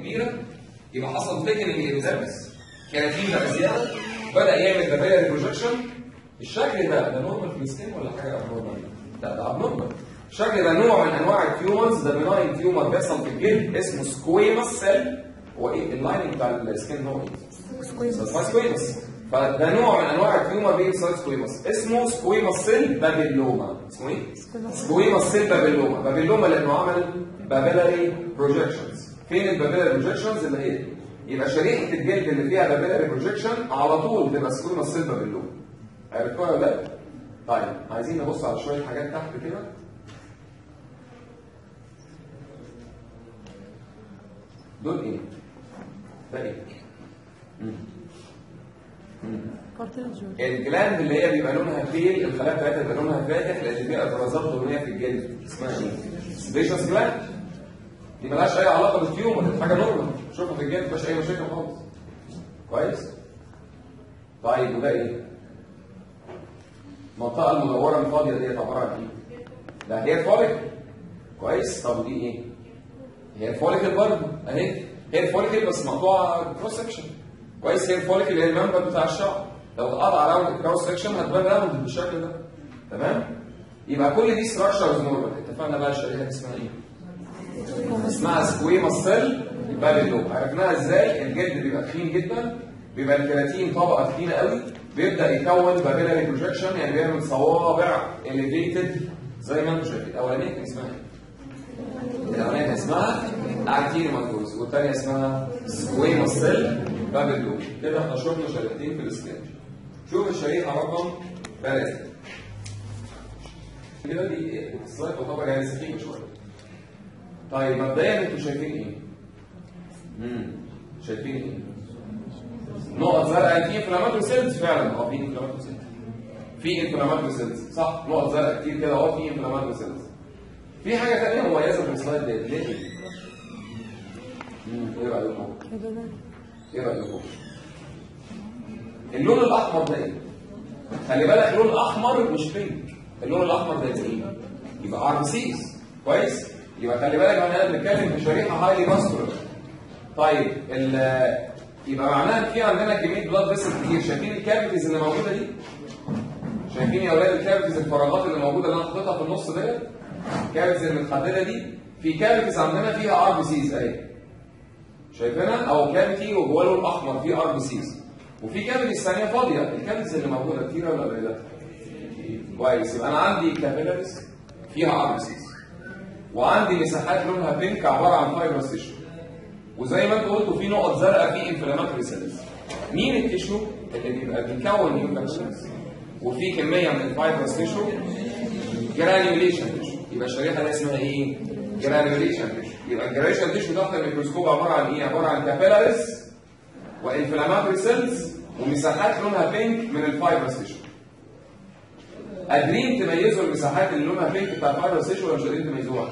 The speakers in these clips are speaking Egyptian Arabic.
كبيره يبقى حصل ثيكننج ايبيديرمس كيراتين بقى زياده بدا يعمل بابيلاري بروجكشن الشكل ده ده نورمال في السكين ولا حاجه ابنورمال؟ لا ده ابنورمال الشكل ده نوع من انواع التيومرز ده بناين تيومر بيحصل في الجلد اسمه سكويمس سيل هو ايه اللايننج بتاع السكين هو ايه؟ سكويمس فده نوع من انواع التيومر بيحصل سكويمس اسمه سكويمس سيل بابيلوما اسمه ايه؟ سكويمس سيل بابيلوما بابيلوما لانه عمل بابيلاري بروجكشنز فين البابيلاري بروجكشنز اللي هي يبقى شريحه الجلد اللي فيها بابيلاري بروجكشن على طول تبقى سكويمس سيل بابيلوما عرفتوها ولا لا؟ طيب عايزين نبص على شويه حاجات تحت كده دول ايه؟ ده ايه؟ مم. مم. الجلاند اللي هي بيبقى لونها بيل الخلايا بتاعتها بيبقى لونها فاتح لان فيها افرازات هرمونيه في الجلد اسمها ايه؟ سبيشس جلاند دي مالهاش اي علاقه بالتيومر دي حاجه نورمال شوفها في الجلد مفيهاش اي مشاكل خالص كويس؟ طيب وده ايه؟ المنطقه المدوره الفاضيه ديت عباره عن ايه؟ ده هي فوليك كويس؟ طب ودي ايه؟ هي الفوليكل برضه اهي هي الفوليكل بس مقطوعه كروس سكشن كويس هي الفوليكل اللي هي المنبت بتاع الشعر لو اتقطع راوند الكروس سكشن هتبان راوند بالشكل ده تمام يبقى كل دي ستراكشرز نورمال اتفقنا بقى الشريحه دي اسمها ايه؟ اسمها سكويما سيل بابيلو عرفناها ازاي الجلد بيبقى تخين جدا بيبقى الكيراتين طبقه تخينه قوي بيبدا يكون بابيلاري بروجكشن يعني بيعمل صوابع اليفيتد زي ما انتم شايفين الاولانيه كان اسمها ايه؟ الاولانيه اسمها ارتيريماتوز والثانيه اسمها سكويما سيل بابلو كده احنا شفنا شريحتين في الاسكان شوف الشريحه رقم ثلاثه كده دي السلايد تعتبر يعني سخيفه شويه طيب مبدئيا انتوا شايفين ايه؟ امم شايفين ايه؟ نقط زرقاء في انفلاماتوري سيلز فعلا اه في انفلاماتوري سيلز في انفلاماتوري سيلز صح نقط زرقاء كتير كده اه في انفلاماتوري سيلز في حاجه ثانيه مميزه في السلايد ديت ليه؟ امم ايه رايكم؟ ايه رايكم؟ اللون الاحمر ده ايه؟ خلي بالك اللون الاحمر مش بينك اللون الاحمر ده ايه؟ يبقى ار سيز كويس؟ يبقى خلي بالك احنا بنتكلم في شريحه هايلي ماسكولار طيب يبقى معناها ان في عندنا كميه بلاد فيسل كتير شايفين الكافيتيز اللي موجوده دي؟ شايفين يا اولاد الكافيتيز الفراغات اللي موجوده اللي انا حاططها في النص ديت؟ الكافيتيز المتحدده دي في كافيتيز عندنا فيها ار بي سيز اهي شايفينها او كافيتي وجوه لون احمر فيه ار بي سيز وفي كافيتيز ثانيه فاضيه الكافيتيز اللي موجوده كتير ولا قليله؟ كويس يبقى انا عندي كابيلاريز فيها ار بي سيز وعندي مساحات لونها بينك عباره عن فايبرس تيشو وزي ما انت قلت في نقط زرقاء في انفلاماتوري سيلز مين التيشو اللي بيبقى بيكون نيوكليوس وفي كميه من الفايبرس تيشو جرانيوليشن تيشو يبقى الشريحه دي اسمها ايه جرانيوليشن تيشو يبقى الجرانيوليشن تيشو تحت الميكروسكوب عباره عن ايه عباره عن كابيلاريز وانفلاماتوري سيلز ومساحات لونها بينك من الفايبرس تيشو قادرين تميزوا المساحات اللي لونها بينك بتاع الفايبرس تيشو ولا مش قادرين تميزوها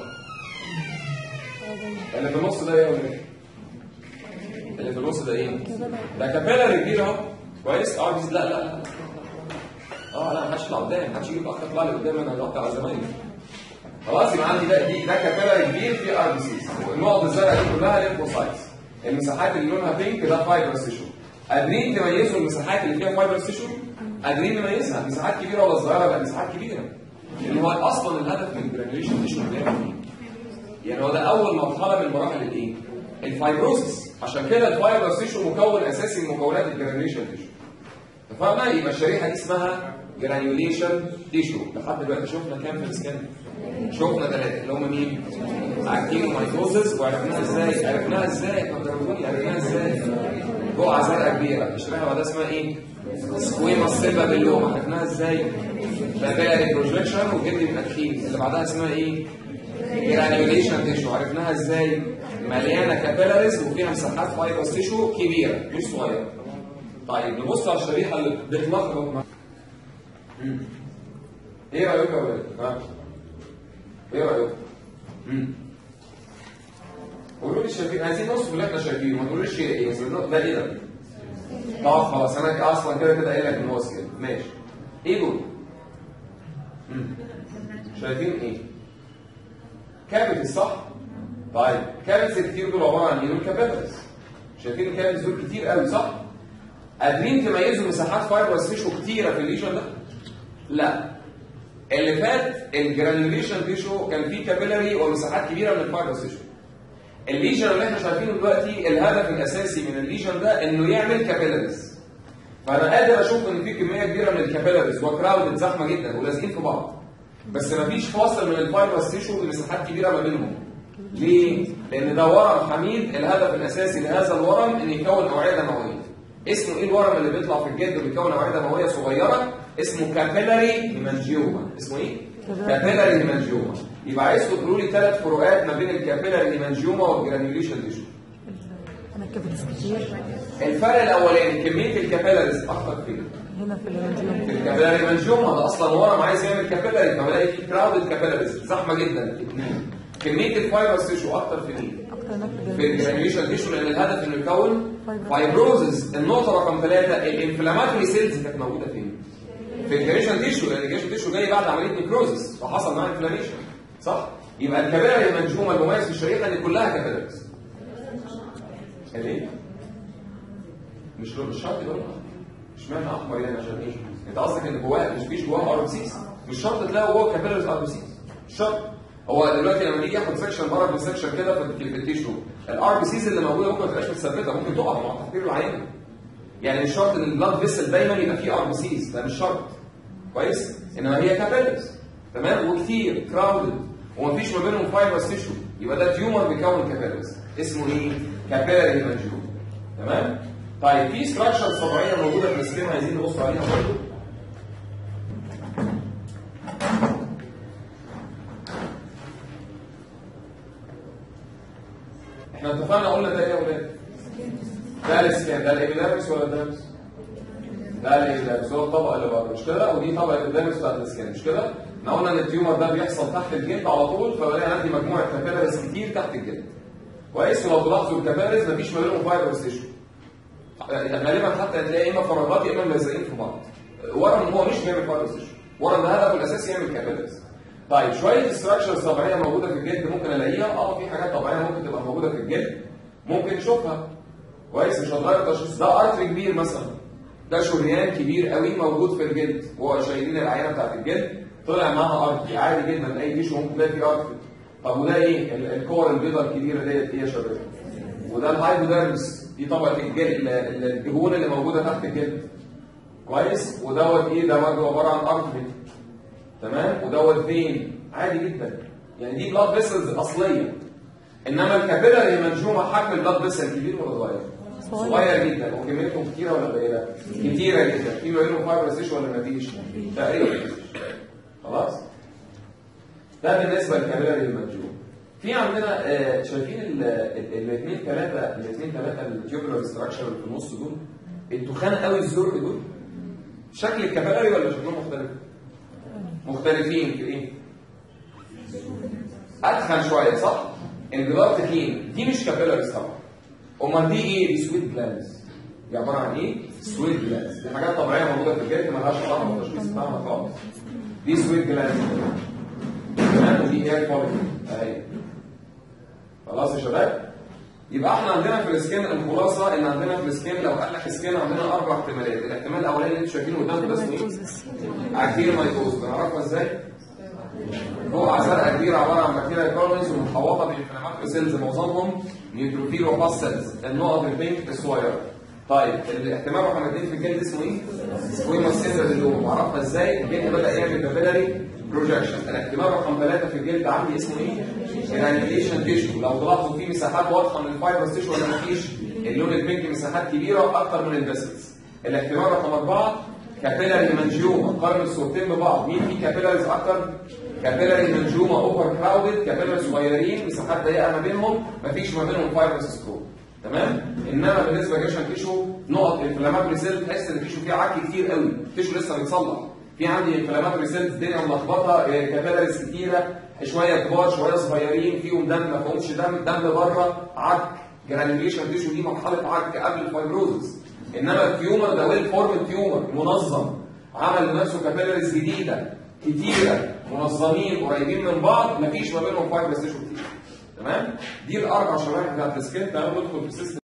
اللي في النص ده ايه ولا ايه اللي في النص ده ايه ده كابيلاري كبير اهو كويس اه لا لا لا اه لا ما حدش يطلع قدام ما حدش يجيب اخ يطلع لي قدام انا هنقطع على زمايلي خلاص يبقى عندي ده دي ده كابيلاري كبير في ار بي سيز والنقط الزرقاء دي كلها ليمفوسايتس المساحات اللي لونها بينك ده فايبرس تيشو قادرين تميزوا المساحات اللي فيها فايبرس تيشو قادرين نميزها مساحات كبيره ولا صغيره لا مساحات كبيره اللي هو اصلا الهدف من الجرانيوليشن تيشو يعني هو ده اول مرحله من مراحل الايه الفايبروسيس عشان كده الفايبرس تيشو مكون اساسي من مكونات الجرانيوليشن تيشو اتفقنا يبقى الشريحه دي اسمها جرانيوليشن تيشو لحد دلوقتي شفنا كام في السكان شفنا ثلاثه اللي هم مين اكتينومايكوزس وعرفناها ازاي عرفناها ازاي فكروني عرفناها ازاي بقعه زرقاء كبيره الشريحه بعدها اسمها ايه سكويما سيلفا باللوم عرفناها ازاي بابيلاري بروجكشن وجلد يبقى تخين اللي بعدها اسمها ايه جرانيوليشن تيشو عرفناها ازاي مليانه كابيلاريز وفيها مساحات فايبرس تيشو كبيره مش صغيره طيب نبص على الشريحه اللي بتلخبط مع ايه رايك يا ولاد ها ايه رايك امم قولوا لي شايفين عايزين نوصف اللي احنا شايفينه ما تقولوش شيء ايه بس ده ايه ده طب خلاص انا اصلا كده كده قايل لك ان هو كده ماشي ايه دول مم. شايفين ايه كافيتي صح طيب كابلز كتير دول عباره عن ايه؟ دول كابيلز شايفين الكابلز دول كتير قوي صح؟ قادرين تميزوا مساحات فايبرس تيشو كتيره في الليجن ده؟ لا اللي فات الجرانيوليشن تيشو كان فيه كابيلاري ومساحات كبيره من الفايبرس تيشو الليجن اللي احنا شايفينه دلوقتي الهدف الاساسي من الليجن ده انه يعمل كابيلاريز فانا قادر اشوف ان في كميه كبيره من الكابيلاريز وكراودد زحمه جدا ولازقين في بعض بس مفيش فاصل من الفايبرس تيشو بمساحات كبيره ما بينهم ليه؟ لان ده ورم حميد الهدف الاساسي لهذا الورم ان يكون اوعيه دمويه اسمه ايه الورم اللي بيطلع في الجلد وبيكون اوعيه دمويه صغيره اسمه كابيلاري هيمانجيوما اسمه ايه كابيلاري هيمانجيوما يبقى عايزكم تقولوا لي ثلاث فروقات ما بين الكابيلاري هيمانجيوما والجرانيوليشن تيشو انا كابلز كتير الفرق الاولاني كميه الكابيلاريز اكتر فين هنا في الهيمانجيوم في الكابيلاري هيمانجيوما ده اصلا ورم عايز يعمل كابيلاري فبلاقي فيه كراودد كابيلاريز زحمه جدا اثنين كميه الفايبرس تيشو اكتر في مين اكتر هناك في في الهيمانجيوم الجرانيوليشن تيشو لان الهدف انه يكون فايبروزز النقطه رقم ثلاثه الانفلاماتوري سيلز كانت موجوده فين؟ في الجرانيوليشن تيشو لان الجرانيوليشن تيشو جاي بعد عمليه نيكروزس فحصل معاه انفلاميشن صح؟ يبقى الكباري المنجومه المميز في الشريحه ان كلها كابيلاريز ليه؟ مش مش شرط يبقى لونها. اشمعنى احمر يعني عشان ايه؟ انت قصدك ان جواه مش فيش جواه ار سيس مش شرط تلاقي جواه كابيلاريز ار سيس مش شرط هو دلوقتي لما نيجي ياخد سكشن بره من سكشن كده في في التيشو الار بي سيز اللي موجوده ممكن ما تبقاش متثبته ممكن تقع مع تحضير العينه يعني مش شرط ان البلاد فيسل دايما يبقى فيه ار بي سيز ده مش شرط كويس انما هي كابيلاريز تمام وكتير كراودد ومفيش ما بينهم فايبرس تيشو يبقى ده تيومر بيكون كابيلاريز اسمه ايه؟ كابيلاري هيمانجيوم تمام؟ طيب في ستراكشرز طبيعيه موجوده في السكيما عايزين نبص عليها برضه احنا اتفقنا قلنا ده ايه يا ولاد؟ ده الاسكان ده الابيديرمس ولا الديرمس؟ ده الابيديرمس هو الطبقه اللي بره مش كده؟ ودي طبقه الابيديرمس بتاعت الاسكان مش كده؟ احنا قلنا ان التيومر ده بيحصل تحت الجلد على طول فبلاقي عندي مجموعه كابيلاريز كتير تحت الجلد. كويس ولو تلاحظوا الكابيلاريز مفيش ما بينهم فايبرس تيشو. غالبا حتى هتلاقي اما فراغات يا اما ملزقين في بعض. ورم هو مش بيعمل فايبرس تيشو. ورم ده هدفه الاساسي يعمل كابيلاريز. طيب شويه ستراكشرز طبيعيه موجوده في الجلد ممكن الاقيها اه في حاجات طبيعيه ممكن تبقى موجوده في الجلد ممكن نشوفها كويس مش هتغير التشخيص ده ارتري كبير مثلا ده شريان كبير قوي موجود في الجلد وهو شايلين العينه بتاعت الجلد طلع معاها ارتري عادي جدا اي تيشو ممكن تلاقي فيه ارتري طب وده ايه ال- الكور البيضاء الكبيره ديت ايه يا شباب وده الهايبوديرمس دي طبقه الجلد ال- ال- الدهون اللي موجوده تحت الجلد كويس ودوت ايه ده برضه عباره عن ارتري تمام ودوت فين عادي جدا يعني دي بلاد فيسلز اصليه انما الكابيلاري منجومه حجم البلاد فيسل كبير ولا صغير؟ صغير. صغير جدا وكميتهم كتيره ولا قليله؟ كتيره جدا في ما بينهم فايبرس تيشو ولا مفيش؟ تقريبا مفيش. خلاص؟ ده بالنسبه للكابيلاري المنجوم في عندنا آه، شايفين الاثنين ثلاثه الاثنين ثلاثه التيوبولار ستراكشر اللي في النص دول التخان قوي الزرق دول شكل الكابيلاري ولا شكلهم مختلف؟ مختلفين في ايه؟ اتخن شويه صح؟ الجدار تخين دي مش كابيلاريز طبعا امال دي ايه؟ دي سويت جلاندز دي عباره عن ايه؟ سويت جلاندز دي حاجات طبيعيه موجوده في الجلد مالهاش علاقه بالتشخيص بتاعها خالص دي سويت جلاندز تمام ودي هير فوليكل اهي خلاص يا شباب يبقى احنا عندنا في السكين الخلاصه ان عندنا في السكين لو قال لك سكين عندنا اربع احتمالات الاحتمال الاولاني اللي انتوا شايفينه قدامكم ده اسمه ايه؟ عارفين مايكوز بنعرفها ازاي؟ هو زرقاء كبيره عباره عن بكتيريا كولونيز ومحوطه بانفلاماتوري سيلز معظمهم نيوتروفيل وباس سيلز النقط البينك الصغيره طيب الاحتمال رقم اثنين في الجلد اسمه ايه؟ سكويما سيلز اللي هو معرفها ازاي؟ الجلد بدا يعمل كابيلاري بروجكشن الاحتمال رقم ثلاثه في الجلد عندي اسمه ايه؟ جرانيوليشن تيشو لو تلاحظوا في مساحات واضحه من الفايبرس تيشو ولا مفيش؟ اللون البينك مساحات كبيره اكتر من الفيسلز الاحتمال رقم اربعه كابيلاري منجومه قارن الصورتين ببعض مين في كابيلاريز اكتر كابيلاري منجومه اوفر كراودد كابيلاري صغيرين مساحات ضيقه ما بينهم مفيش ما بينهم فايبرس سكرو تمام انما بالنسبه لجشن تيشو نقط انفلاماتوري سيل تحس ان التيشو فيه عك كتير قوي التيشو لسه بيتصلح في عندي انفلاماتوري سيلز الدنيا ملخبطه كابيلاريز كتيره شويه كبار شويه صغيرين فيهم دم ما فيهمش دم دم بره عك جرانيوليشن تيشو دي مرحله عك قبل الفايبروزس انما التيومر ده ويل فورم تيومر منظم عمل لنفسه كابيلاريز جديده كتيره منظمين قريبين من بعض مفيش ما بينهم فايبرس تيشو كتير تمام دي الاربع شرايح بتاعت السكين تمام ندخل في سيستم